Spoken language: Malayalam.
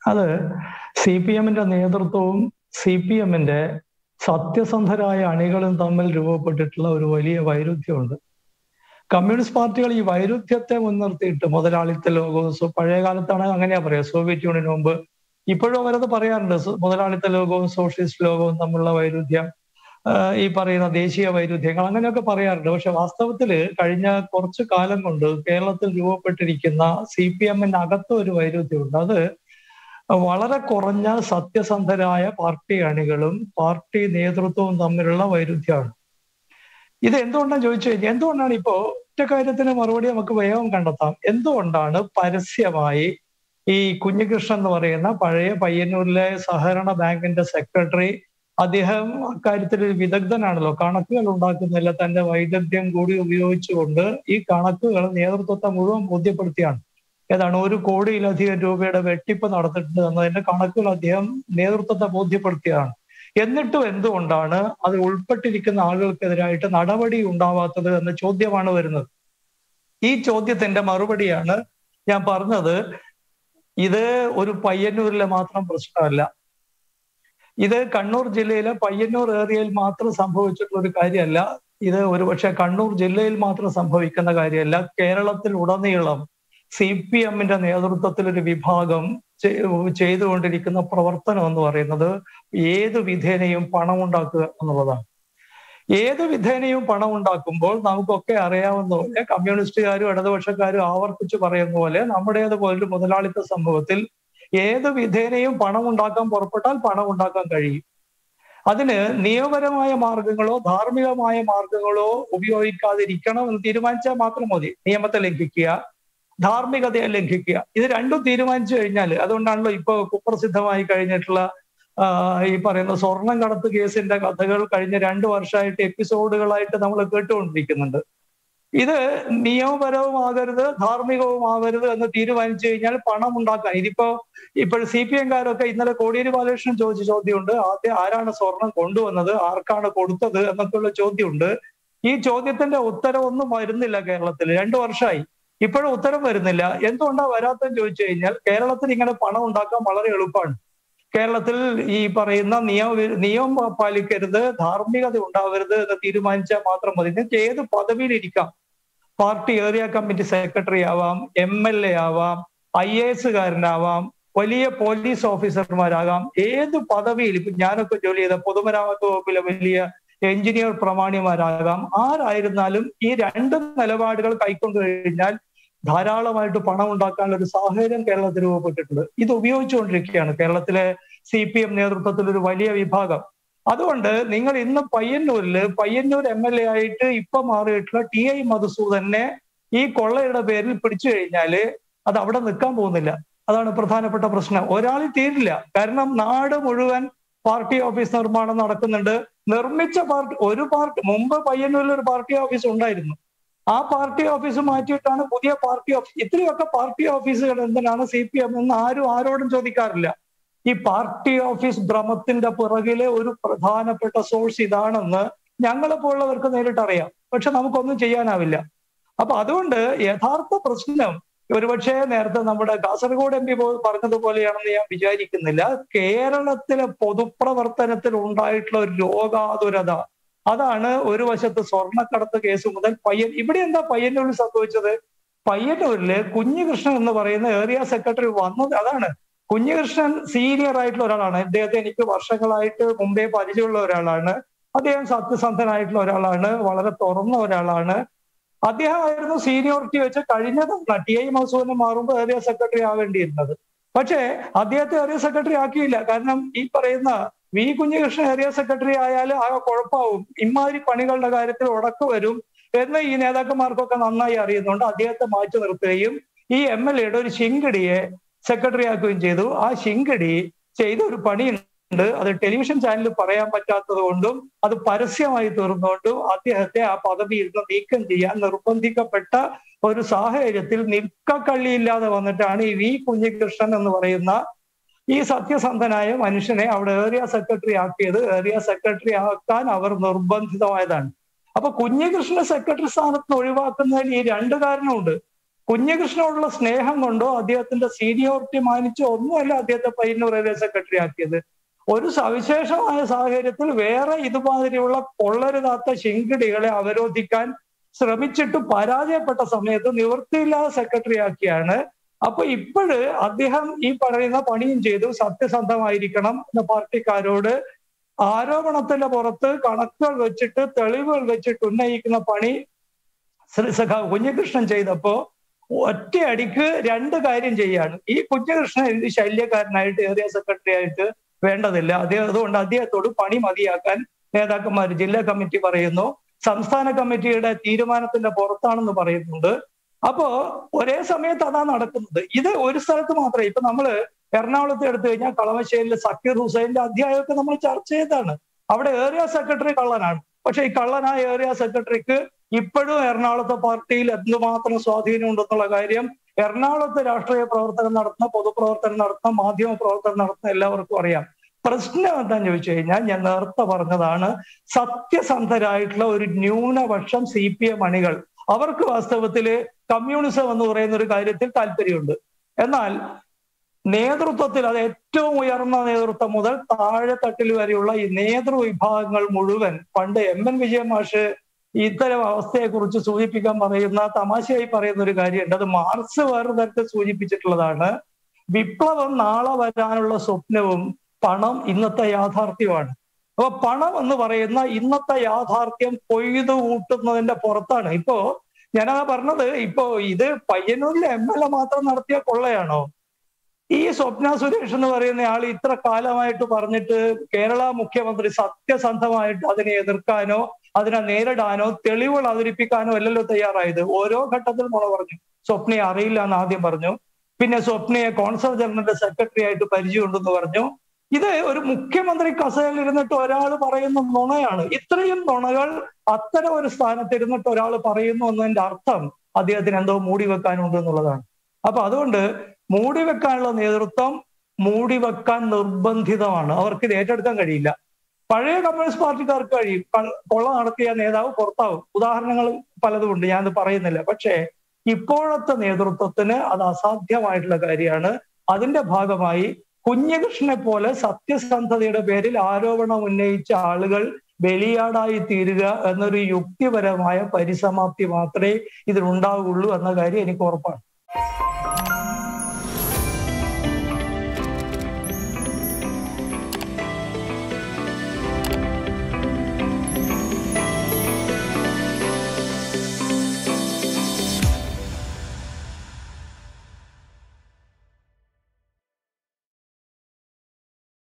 അത് സി പി എമ്മിന്റെ നേതൃത്വവും സി പി എമ്മിന്റെ സത്യസന്ധരായ അണികളും തമ്മിൽ രൂപപ്പെട്ടിട്ടുള്ള ഒരു വലിയ വൈരുദ്ധ്യമുണ്ട് കമ്മ്യൂണിസ്റ്റ് പാർട്ടികൾ ഈ വൈരുദ്ധ്യത്തെ മുൻനിർത്തിയിട്ട് മുതലാളിത്ത ലോകവും സോ- പഴയ കാലത്താണ് അങ്ങനെയാ പറയാ സോവിയറ്റ് യൂണിയന് മുമ്പ് ഇപ്പോഴും അവരത് പറയാറുണ്ട് സോ- മുതലാളിത്ത ലോകവും സോഷ്യലിസ്റ്റ് ലോകവും തമ്മിലുള്ള വൈരുദ്ധ്യം ആഹ് ഈ പറയുന്ന ദേശീയ വൈരുദ്ധ്യങ്ങൾ അങ്ങനെയൊക്കെ പറയാറുണ്ട് പക്ഷെ വാസ്തവത്തില് കഴിഞ്ഞ കുറച്ചു കാലം കൊണ്ട് കേരളത്തിൽ രൂപപ്പെട്ടിരിക്കുന്ന സി പി എമ്മിന്റെ അകത്ത് ഒരു വൈരുദ്ധ്യമുണ്ട് അത് വളരെ കുറഞ്ഞ സത്യസന്ധരായ പാർട്ടി അണികളും പാർട്ടി നേതൃത്വവും തമ്മിലുള്ള വൈരുദ്ധ്യമാണ് ഇത് എന്തുകൊണ്ടാണ് ചോദിച്ചു കഴിഞ്ഞാൽ എന്തുകൊണ്ടാണ് ഇപ്പോ ഒറ്റ കാര്യത്തിന് മറുപടി നമുക്ക് വേഗം കണ്ടെത്താം എന്തുകൊണ്ടാണ് പരസ്യമായി ഈ കുഞ്ഞികൃഷ്ണൻ എന്ന് പറയുന്ന പഴയ പയ്യന്നൂരിലെ സഹകരണ ബാങ്കിന്റെ സെക്രട്ടറി അദ്ദേഹം അക്കാര്യത്തിൽ ഒരു വിദഗ്ധനാണല്ലോ കണക്കുകൾ ഉണ്ടാക്കുന്നില്ല തന്റെ വൈദഗ്ധ്യം കൂടി ഉപയോഗിച്ചുകൊണ്ട് ഈ കണക്കുകൾ നേതൃത്വത്തെ മുഴുവൻ ബോധ്യപ്പെടുത്തിയാണ് ഏതാണ് ഒരു കോടിയിലധികം രൂപയുടെ വെട്ടിപ്പ് നടത്തിയിട്ടുണ്ട് എന്നതിന്റെ കണക്കുകൾ അദ്ദേഹം നേതൃത്വത്തെ ബോധ്യപ്പെടുത്തിയതാണ് എന്നിട്ടും എന്തുകൊണ്ടാണ് അത് ഉൾപ്പെട്ടിരിക്കുന്ന ആളുകൾക്കെതിരായിട്ട് നടപടി ഉണ്ടാവാത്തത് എന്ന ചോദ്യമാണ് വരുന്നത് ഈ ചോദ്യത്തിന്റെ മറുപടിയാണ് ഞാൻ പറഞ്ഞത് ഇത് ഒരു പയ്യന്നൂരിലെ മാത്രം പ്രശ്നമല്ല ഇത് കണ്ണൂർ ജില്ലയിലെ പയ്യന്നൂർ ഏരിയയിൽ മാത്രം സംഭവിച്ചിട്ടുള്ള ഒരു കാര്യമല്ല ഇത് ഒരുപക്ഷെ കണ്ണൂർ ജില്ലയിൽ മാത്രം സംഭവിക്കുന്ന കാര്യമല്ല കേരളത്തിൽ ഉടനീളം സി പി എമ്മിന്റെ നേതൃത്വത്തിൽ ഒരു വിഭാഗം ചെ- ചെയ്തുകൊണ്ടിരിക്കുന്ന പ്രവർത്തനം എന്ന് പറയുന്നത് ഏത് വിധേനയും പണം ഉണ്ടാക്കുക എന്നുള്ളതാണ് ഏത് വിധേനയും പണം ഉണ്ടാക്കുമ്പോൾ നമുക്കൊക്കെ അറിയാവുന്ന പോലെ കമ്മ്യൂണിസ്റ്റുകാരും ഇടതുപക്ഷക്കാരും ആവർത്തിച്ച് പറയുന്ന പോലെ നമ്മുടേതുപോലൊരു മുതലാളിത്ത സമൂഹത്തിൽ ഏത് വിധേനയും പണം ഉണ്ടാക്കാൻ പുറപ്പെട്ടാൽ പണം ഉണ്ടാക്കാൻ കഴിയും അതിന് നിയമപരമായ മാർഗങ്ങളോ ധാർമ്മികമായ മാർഗങ്ങളോ ഉപയോഗിക്കാതിരിക്കണം എന്ന് തീരുമാനിച്ചാൽ മാത്രം മതി നിയമത്തെ ലംഘിക്കുക ധാർമ്മികതയെ ലംഘിക്കുക ഇത് രണ്ടും തീരുമാനിച്ചു കഴിഞ്ഞാൽ അതുകൊണ്ടാണല്ലോ ഇപ്പൊ കുപ്രസിദ്ധമായി കഴിഞ്ഞിട്ടുള്ള ആ, ഈ പറയുന്ന സ്വർണം കടത്ത് കേസിന്റെ കഥകൾ കഴിഞ്ഞ രണ്ടു വർഷമായിട്ട് എപ്പിസോഡുകളായിട്ട് നമ്മൾ കേട്ടുകൊണ്ടിരിക്കുന്നുണ്ട് ഇത് നിയമപരവുമാകരുത് ധാർമ്മികവുമാകരുത് എന്ന് തീരുമാനിച്ചു കഴിഞ്ഞാൽ പണം ഉണ്ടാക്കാൻ ഇതിപ്പോ ഇപ്പോൾ സി പി എംകാരൊക്കെ ഇന്നലെ കോടിയേരി ബാലകൃഷ്ണൻ ചോദിച്ച ചോദ്യമുണ്ട് ആദ്യം ആരാണ് സ്വർണം കൊണ്ടുവന്നത് ആർക്കാണ് കൊടുത്തത് എന്നൊക്കെയുള്ള ചോദ്യമുണ്ട് ഈ ചോദ്യത്തിന്റെ ഉത്തരവൊന്നും വരുന്നില്ല കേരളത്തിൽ രണ്ടു വർഷമായി ഇപ്പോഴും ഉത്തരം വരുന്നില്ല എന്തുകൊണ്ടാ വരാത്തെന്ന് ചോദിച്ചു കഴിഞ്ഞാൽ കേരളത്തിൽ ഇങ്ങനെ പണം ഉണ്ടാക്കാൻ വളരെ എളുപ്പമാണ് കേരളത്തിൽ ഈ പറയുന്ന നിയമ നിയമം പാലിക്കരുത് ധാർമ്മികത ഉണ്ടാവരുത് എന്ന് തീരുമാനിച്ചാൽ മാത്രം മതി നിങ്ങൾക്ക് ഏത് പദവിയിൽ ഇരിക്കാം പാർട്ടി ഏരിയ കമ്മിറ്റി സെക്രട്ടറി ആവാം എം എൽ എ ആവാം ഐ എ എസുകാരനാവാം വലിയ പോലീസ് ഓഫീസർമാരാകാം ഏത് പദവിയിൽ ഇപ്പൊ ഞാനൊക്കെ ജോലി ചെയ്ത പൊതുമരാമത്ത് വകുപ്പിലെ വലിയ എഞ്ചിനീയർ പ്രമാണിമാരാകാം ആരായിരുന്നാലും ഈ രണ്ട് നിലപാടുകൾ കൈക്കൊണ്ടു കഴിഞ്ഞാൽ ധാരാളമായിട്ട് പണം ഉണ്ടാക്കാനുള്ള ഒരു സാഹചര്യം കേരളത്തിൽ രൂപപ്പെട്ടിട്ടുണ്ട് ഇത് ഉപയോഗിച്ചുകൊണ്ടിരിക്കുകയാണ് കേരളത്തിലെ സി പി എം നേതൃത്വത്തിൽ ഒരു വലിയ വിഭാഗം അതുകൊണ്ട് നിങ്ങൾ ഇന്ന് പയ്യന്നൂരില് പയ്യന്നൂർ എം എൽ എ ആയിട്ട് ഇപ്പൊ മാറിയിട്ടുള്ള ടി ഐ മധുസൂദനെ ഈ കൊള്ളയുടെ പേരിൽ പിടിച്ചു കഴിഞ്ഞാല് അത് അവിടെ നിൽക്കാൻ പോകുന്നില്ല അതാണ് പ്രധാനപ്പെട്ട പ്രശ്നം ഒരാളിൽ തീരില്ല കാരണം നാട് മുഴുവൻ പാർട്ടി ഓഫീസ് നിർമ്മാണം നടക്കുന്നുണ്ട് നിർമ്മിച്ച പാർട്ടി ഒരു പാർട്ടി മുമ്പ് പയ്യന്നൂരിൽ ഒരു പാർട്ടി ഓഫീസ് ഉണ്ടായിരുന്നു ആ പാർട്ടി ഓഫീസ് മാറ്റിയിട്ടാണ് പുതിയ പാർട്ടി ഓഫീസ് ഇത്രയൊക്കെ പാർട്ടി ഓഫീസുകൾ എന്തിനാണ് സി പി എം എന്ന് ആരും ആരോടും ചോദിക്കാറില്ല ഈ പാർട്ടി ഓഫീസ് ഭ്രമത്തിന്റെ പുറകിലെ ഒരു പ്രധാനപ്പെട്ട സോഴ്സ് ഇതാണെന്ന് ഞങ്ങളെ പോലുള്ളവർക്ക് നേരിട്ട് അറിയാം പക്ഷെ നമുക്കൊന്നും ചെയ്യാനാവില്ല അപ്പൊ അതുകൊണ്ട് യഥാർത്ഥ പ്രശ്നം ഒരുപക്ഷെ നേരത്തെ നമ്മുടെ കാസർഗോഡ് എം പി പറഞ്ഞതുപോലെയാണെന്ന് ഞാൻ വിചാരിക്കുന്നില്ല കേരളത്തിലെ പൊതുപ്രവർത്തനത്തിൽ ഉണ്ടായിട്ടുള്ള ഒരു രോഗാതുരത അതാണ് ഒരു വശത്ത് സ്വർണ്ണക്കടത്ത് കേസ് മുതൽ പയ്യൻ ഇവിടെ എന്താ പയ്യന്നൂരിൽ സംഭവിച്ചത് പയ്യന്നൂരില് കുഞ്ഞികൃഷ്ണൻ എന്ന് പറയുന്ന ഏരിയ സെക്രട്ടറി വന്നത് അതാണ് കുഞ്ഞികൃഷ്ണൻ സീനിയർ ആയിട്ടുള്ള ഒരാളാണ് ഇദ്ദേഹത്തെ എനിക്ക് വർഷങ്ങളായിട്ട് മുമ്പേ പരിചയമുള്ള ഒരാളാണ് അദ്ദേഹം സത്യസന്ധനായിട്ടുള്ള ഒരാളാണ് വളരെ തുറന്ന ഒരാളാണ് അദ്ദേഹമായിരുന്നു സീനിയോറിറ്റി വെച്ച് കഴിഞ്ഞ തവണ ടി ഐ മസൂദിന് മാറുമ്പോൾ ഏരിയ സെക്രട്ടറി ആവേണ്ടിയിരുന്നത് പക്ഷേ അദ്ദേഹത്തെ ഏരിയ സെക്രട്ടറി ആക്കിയില്ല കാരണം ഈ പറയുന്ന വി കുഞ്ഞികൃഷ്ണൻ ഏരിയ സെക്രട്ടറി ആയാൽ ആകെ കുഴപ്പമാവും ഇമാതിരി പണികളുടെ കാര്യത്തിൽ ഉടക്ക് വരും എന്ന് ഈ നേതാക്കന്മാർക്കൊക്കെ നന്നായി അറിയുന്നുണ്ട് അദ്ദേഹത്തെ മാറ്റി നിർത്തുകയും ഈ എം എൽ എയുടെ ഒരു ശിങ്കടിയെ സെക്രട്ടറി ആക്കുകയും ചെയ്തു ആ ശിങ്കടി ചെയ്ത ഒരു പണിയുണ്ട് അത് ടെലിവിഷൻ ചാനലിൽ പറയാൻ പറ്റാത്തത് കൊണ്ടും അത് പരസ്യമായി തീർന്നുകൊണ്ടും അദ്ദേഹത്തെ ആ പദവിയിൽ നിന്ന് നീക്കം ചെയ്യാൻ നിർബന്ധിക്കപ്പെട്ട ഒരു സാഹചര്യത്തിൽ നിൽക്കക്കള്ളിയില്ലാതെ വന്നിട്ടാണ് ഈ വി കുഞ്ഞികൃഷ്ണൻ എന്ന് പറയുന്ന ഈ സത്യസന്ധനായ മനുഷ്യനെ അവിടെ ഏരിയ സെക്രട്ടറി ആക്കിയത് ഏരിയ സെക്രട്ടറി ആക്കാൻ അവർ നിർബന്ധിതമായതാണ് അപ്പൊ കുഞ്ഞികൃഷ്ണനെ സെക്രട്ടറി സ്ഥാനത്ത് നിന്ന് ഒഴിവാക്കുന്നതിൽ ഈ രണ്ട് കാരണമുണ്ട് കുഞ്ഞകൃഷ്ണനോടുള്ള സ്നേഹം കൊണ്ടോ അദ്ദേഹത്തിന്റെ സീനിയോറിറ്റി മാനിച്ചോ ഒന്നുമല്ല അദ്ദേഹത്തെ പയ്യന്നൂർ റെയിൽവേ സെക്രട്ടറി ആക്കിയത് ഒരു സവിശേഷമായ സാഹചര്യത്തിൽ വേറെ ഇതുമാതിരിയുള്ള കൊള്ളരുതാത്ത ശിങ്കിടികളെ അവരോധിക്കാൻ ശ്രമിച്ചിട്ട് പരാജയപ്പെട്ട സമയത്ത് നിവൃത്തിയില്ലാതെ സെക്രട്ടറി ആക്കിയാണ് അപ്പൊ ഇപ്പോഴ് അദ്ദേഹം ഈ പറയുന്ന പണിയും ചെയ്തു സത്യസന്ധമായിരിക്കണം എന്ന പാർട്ടിക്കാരോട് ആരോപണത്തിന്റെ പുറത്ത് കണക്കുകൾ വെച്ചിട്ട് തെളിവുകൾ വെച്ചിട്ട് ഉന്നയിക്കുന്ന പണി ശ്രീ സഖാവ് കുഞ്ഞികൃഷ്ണൻ ചെയ്തപ്പോ ഒറ്റയടിക്ക് രണ്ട് കാര്യം ചെയ്യാണ് ഈ കുഞ്ഞികൃഷ്ണൻ എന്ത് ശല്യക്കാരനായിട്ട് ഏരിയ സെക്രട്ടറി ആയിട്ട് വേണ്ടതില്ല അദ്ദേഹം അതുകൊണ്ട് അദ്ദേഹത്തോട് പണി മതിയാക്കാൻ നേതാക്കന്മാർ ജില്ലാ കമ്മിറ്റി പറയുന്നു സംസ്ഥാന കമ്മിറ്റിയുടെ തീരുമാനത്തിന്റെ പുറത്താണെന്ന് പറയുന്നുണ്ട് അപ്പോ ഒരേ സമയത്ത് അതാ നടക്കുന്നത് ഇത് ഒരു സ്ഥലത്ത് മാത്രമേ ഇപ്പൊ നമ്മള് എറണാകുളത്ത് എടുത്തു കഴിഞ്ഞാൽ കളമശ്ശേരിയിലെ സക്കീർ ഹുസൈന്റെ അധ്യായമൊക്കെ നമ്മൾ ചർച്ച ചെയ്താണ് അവിടെ ഏരിയ സെക്രട്ടറി കള്ളനാണ് പക്ഷെ ഈ കള്ളനായ ഏരിയ സെക്രട്ടറിക്ക് ഇപ്പോഴും എറണാകുളത്തെ പാർട്ടിയിൽ എന്തുമാത്രം സ്വാധീനം ഉണ്ടെന്നുള്ള കാര്യം എറണാകുളത്ത് രാഷ്ട്രീയ പ്രവർത്തനം നടത്തുന്ന പൊതുപ്രവർത്തനം നടത്തുന്ന മാധ്യമ പ്രവർത്തനം നടത്തുന്ന എല്ലാവർക്കും അറിയാം പ്രശ്നം എന്താന്ന് ചോദിച്ചു കഴിഞ്ഞാൽ ഞാൻ നേരത്തെ പറഞ്ഞതാണ് സത്യസന്ധരായിട്ടുള്ള ഒരു ന്യൂനപക്ഷം സി പി എം അണികൾ അവർക്ക് വാസ്തവത്തില് കമ്മ്യൂണിസം എന്ന് പറയുന്ന ഒരു കാര്യത്തിൽ താല്പര്യമുണ്ട് എന്നാൽ നേതൃത്വത്തിൽ അത് ഏറ്റവും ഉയർന്ന നേതൃത്വം മുതൽ താഴെത്തട്ടിൽ വരെയുള്ള ഈ നേതൃവിഭാഗങ്ങൾ മുഴുവൻ പണ്ട് എം എൻ വിജയമാഷ് ഇത്തരം അവസ്ഥയെക്കുറിച്ച് സൂചിപ്പിക്കാൻ പറയുന്ന തമാശയായി പറയുന്ന ഒരു കാര്യമുണ്ട് അത് മാർക്സ് വേറെ തരത്തിൽ സൂചിപ്പിച്ചിട്ടുള്ളതാണ് വിപ്ലവം നാളെ വരാനുള്ള സ്വപ്നവും പണം ഇന്നത്തെ യാഥാർത്ഥ്യമാണ് അപ്പൊ പണം എന്ന് പറയുന്ന ഇന്നത്തെ യാഥാർത്ഥ്യം കൊയ്തു കൂട്ടുന്നതിന്റെ പുറത്താണ് ഇപ്പോ ഞാനതാ പറഞ്ഞത് ഇപ്പോ ഇത് പയ്യന്നൂരിലെ എം എൽ എ മാത്രം നടത്തിയ കൊള്ളയാണോ ഈ സ്വപ്ന സുരേഷ് എന്ന് പറയുന്ന ആൾ ഇത്ര കാലമായിട്ട് പറഞ്ഞിട്ട് കേരള മുഖ്യമന്ത്രി സത്യസന്ധമായിട്ട് അതിനെ എതിർക്കാനോ അതിനെ നേരിടാനോ തെളിവുകൾ അവതരിപ്പിക്കാനോ അല്ലല്ലോ തയ്യാറായത് ഓരോ ഘട്ടത്തിൽ മുള പറഞ്ഞു സ്വപ്നയെ അറിയില്ല എന്ന് ആദ്യം പറഞ്ഞു പിന്നെ സ്വപ്നയെ കോൺസൽ ജനറലിന്റെ സെക്രട്ടറി ആയിട്ട് പരിചയമുണ്ടെന്ന് പറഞ്ഞു ഇത് ഒരു മുഖ്യമന്ത്രി കസേരയിൽ ഇരുന്നിട്ട് ഒരാൾ പറയുന്ന നുണയാണ് ഇത്രയും നുണകൾ അത്തരം ഒരു സ്ഥാനത്ത് ഇരുന്നിട്ട് ഒരാൾ പറയുന്നു എന്നതിന്റെ അർത്ഥം അദ്ദേഹത്തിന് എന്തോ മൂടി വെക്കാനുണ്ട് എന്നുള്ളതാണ് അപ്പൊ അതുകൊണ്ട് മൂടി വെക്കാനുള്ള നേതൃത്വം മൂടി വെക്കാൻ നിർബന്ധിതമാണ് അവർക്ക് ഇത് ഏറ്റെടുക്കാൻ കഴിയില്ല പഴയ കമ്മ്യൂണിസ്റ്റ് പാർട്ടിക്കാർക്ക് കഴിയും കൊള്ള നടത്തിയ നേതാവ് പുറത്താവും ഉദാഹരണങ്ങൾ പലതുമുണ്ട് ഞാനത് പറയുന്നില്ല പക്ഷേ ഇപ്പോഴത്തെ നേതൃത്വത്തിന് അത് അസാധ്യമായിട്ടുള്ള കാര്യമാണ് അതിന്റെ ഭാഗമായി കുഞ്ഞകൃഷ്ണനെ പോലെ സത്യസന്ധതയുടെ പേരിൽ ആരോപണം ഉന്നയിച്ച ആളുകൾ ബലിയാടായി തീരുക എന്നൊരു യുക്തിപരമായ പരിസമാപ്തി മാത്രമേ ഇതിനുണ്ടാവുകയുള്ളൂ എന്ന കാര്യം എനിക്ക് ഉറപ്പാണ്